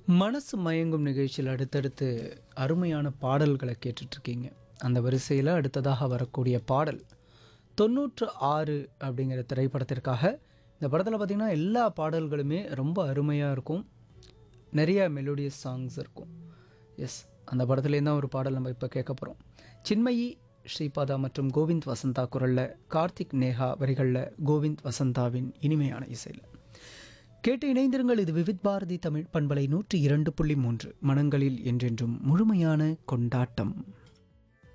மனசு மயங்கும் நிகழ்ச்சியில் அடுத்தடுத்து அருமையான பாடல்களை கேட்டுட்ருக்கீங்க அந்த வரிசையில் அடுத்ததாக வரக்கூடிய பாடல் தொண்ணூற்று ஆறு அப்படிங்கிற திரைப்படத்திற்காக இந்த படத்தில் பார்த்திங்கன்னா எல்லா பாடல்களுமே ரொம்ப அருமையாக இருக்கும் நிறைய மெலோடியஸ் சாங்ஸ் இருக்கும் எஸ் அந்த படத்துலேருந்து தான் ஒரு பாடல் நம்ம இப்போ கேட்க போகிறோம் சின்மயி ஸ்ரீபாதா மற்றும் கோவிந்த் வசந்தா குரலில் கார்த்திக் நேஹா வரிகளில் கோவிந்த் வசந்தாவின் இனிமையான இசையில் கேட்டு இணைந்திருங்கள் இது விவித் பாரதி தமிழ் பண்பலை நூற்றி இரண்டு புள்ளி மூன்று மனங்களில் என்றென்றும் முழுமையான கொண்டாட்டம்